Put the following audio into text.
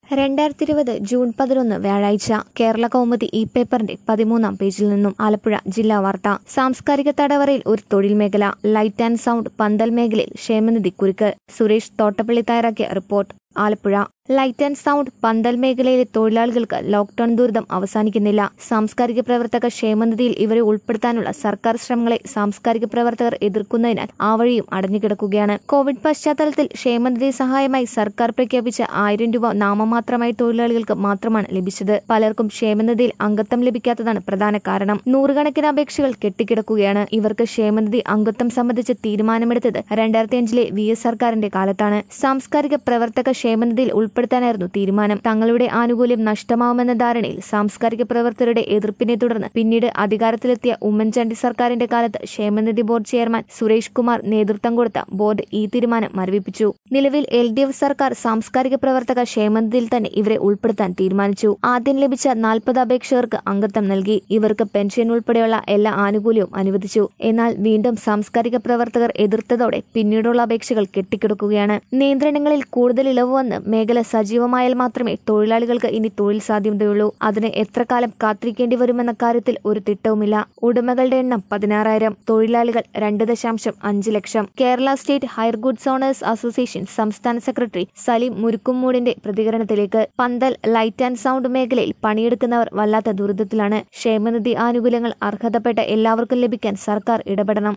രണ്ടായിരത്തി ഇരുപത് ജൂൺ പതിനൊന്ന് വ്യാഴാഴ്ച കേരള കൗമുദി ഈ പേപ്പറിന്റെ പതിമൂന്നാം പേജിൽ നിന്നും ആലപ്പുഴ ജില്ലാ വാർത്ത സാംസ്കാരിക തടവറയിൽ ഒരു തൊഴിൽ മേഖല ലൈറ്റ് ആൻഡ് സൗണ്ട് പന്തൽ മേഖലയിൽ ക്ഷേമനിധി കുരുക്ക് സുരേഷ് തോട്ടപ്പള്ളി തയ്യാറാക്കിയ report Alappuzha light and sound പന്തൽ മേഖലയിലെ തൊഴിലാളികൾക്ക് ലോക്ഡൌൺ ദുരിതം അവസാനിക്കുന്നില്ല സാംസ്കാരിക പ്രവർത്തക ക്ഷേമനിധിയിൽ ഇവരെ ഉൾപ്പെടുത്താനുള്ള സർക്കാർ ശ്രമങ്ങളെ സാംസ്കാരിക പ്രവർത്തകർ എതിർക്കുന്നതിനാൽ ആ വഴിയും അടഞ്ഞുകിടക്കുകയാണ് കോവിഡ് പശ്ചാത്തലത്തിൽ ക്ഷേമനിധി സഹായമായി സർക്കാർ പ്രഖ്യാപിച്ച ആയിരം രൂപ നാമമാത്രമായി തൊഴിലാളികൾക്ക് മാത്രമാണ് ലഭിച്ചത് പലർക്കും ക്ഷേമനിധിയിൽ അംഗത്വം ലഭിക്കാത്തതാണ് പ്രധാന കാരണം നൂറുകണക്കിന് അപേക്ഷകൾ കെട്ടിക്കിടക്കുകയാണ് ഇവർക്ക് ക്ഷേമനിധി അംഗത്വം സംബന്ധിച്ച് തീരുമാനമെടുത്തത് രണ്ടായിരത്തി അഞ്ചിലെ വി എസ് സർക്കാരിന്റെ കാലത്താണ് സാംസ്കാരിക പ്രവർത്തക ക്ഷേമനിധിയിൽ ഉൾപ്പെടുത്താനായിരുന്നു തീരുമാനം തങ്ങളുടെ ആനുകൂല്യം നഷ്ടമാവുമെന്ന ധാരണയിൽ സാംസ്കാരിക പ്രവർത്തകരുടെ എതിർപ്പിനെ തുടർന്ന് പിന്നീട് അധികാരത്തിലെത്തിയ ഉമ്മൻചാണ്ടി സർക്കാരിന്റെ കാലത്ത് ക്ഷേമനിധി ബോർഡ് ചെയർമാൻ സുരേഷ് കുമാർ നേതൃത്വം കൊടുത്ത ബോർഡ് ഈ തീരുമാനം മരവിപ്പിച്ചു നിലവിൽ എൽ ഡി എഫ് സർക്കാർ സാംസ്കാരിക പ്രവർത്തക ക്ഷേമനിധിയിൽ തന്നെ ഇവരെ ഉൾപ്പെടുത്താൻ തീരുമാനിച്ചു ആദ്യം ലഭിച്ച നാൽപ്പത് അപേക്ഷകർക്ക് അംഗത്വം നൽകി ഇവർക്ക് പെൻഷൻ ഉൾപ്പെടെയുള്ള എല്ലാ ആനുകൂല്യവും അനുവദിച്ചു എന്നാൽ വീണ്ടും സാംസ്കാരിക പ്രവർത്തകർ എതിർത്തതോടെ പിന്നീടുള്ള അപേക്ഷകൾ കെട്ടിക്കിടക്കുകയാണ് നിയന്ത്രണങ്ങളിൽ കൂടുതൽ ഇളവ് വന്ന് മേഖല സജീവമായാൽ മാത്രമേ തൊഴിലാളികൾക്ക് ഇനി തൊഴിൽ സാധ്യതയുള്ളൂ അതിന് എത്ര കാലം കാത്തിരിക്കേണ്ടി വരുമെന്ന കാര്യത്തിൽ ഒരു തിട്ടവുമില്ല ഉടമകളുടെ എണ്ണം പതിനാറായിരം തൊഴിലാളികൾ രണ്ട് ദശാംശം അഞ്ച് ലക്ഷം Kerala state hire goods owners association സംസ്ഥാന സെക്രട്ടറി സലീം മുരുക്കുമ്മൂടിന്റെ പ്രതികരണത്തിലേക്ക് പന്തൽ ലൈറ്റ് ആൻഡ് സൗണ്ട് മേഖലയിൽ പണിയെടുക്കുന്നവർ വല്ലാത്ത ദുരിതത്തിലാണ് ക്ഷേമനിധി ആനുകൂല്യങ്ങൾ അർഹതപ്പെട്ട എല്ലാവർക്കും ലഭിക്കാൻ സർക്കാർ ഇടപെടണം